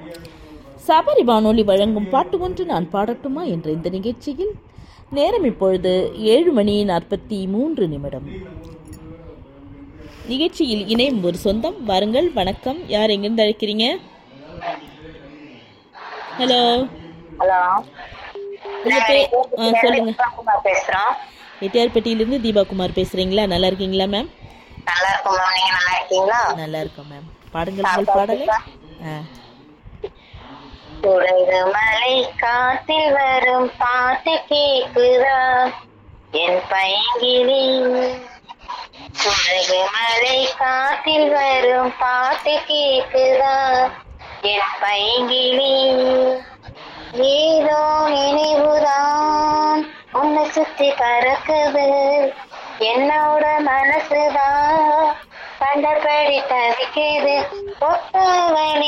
சபரி வானொலி வழங்கும் பாட்டு ஒன்று நான் பாடட்டுமா என்ற இந்த நிகழ்ச்சியில் நேரம் இப்பொழுது ஏழு மணி நாற்பத்தி மூன்று நிமிடம் நிகழ்ச்சியில் இணையும் ஒரு சொந்தம் வாருங்கள் வணக்கம் யார் எங்கிருந்து அழைக்கிறீங்க ஹலோ ஹலோ உங்க பே ஆ சொல்லுங்க குமார் பேசுறோம் எட்டியார்பட்டியிலிருந்து தீபாகுமார் பேசுறீங்களா நல்லா இருக்கீங்களா மேம் நல்லா இருக்கும் மேம் நீங்க நல்லா இருக்கீங்களா நல்லா இருக்கோம் மேம் பாடுங்கள் உங்கள் பாடலை ஆ குடகு மலை காட்டில் வரும் பாட்டு கேக்குதா என் பைங்கிலி குடகு மலை காட்டில் வரும் பாட்டு கேக்குதா என் பைங்கிலி ஏதோ நினைவுதான் உன்னை சுத்தி பறக்குது என்னோட மனசுதான் கண்டபடி தவிக்குது ஒத்தவனே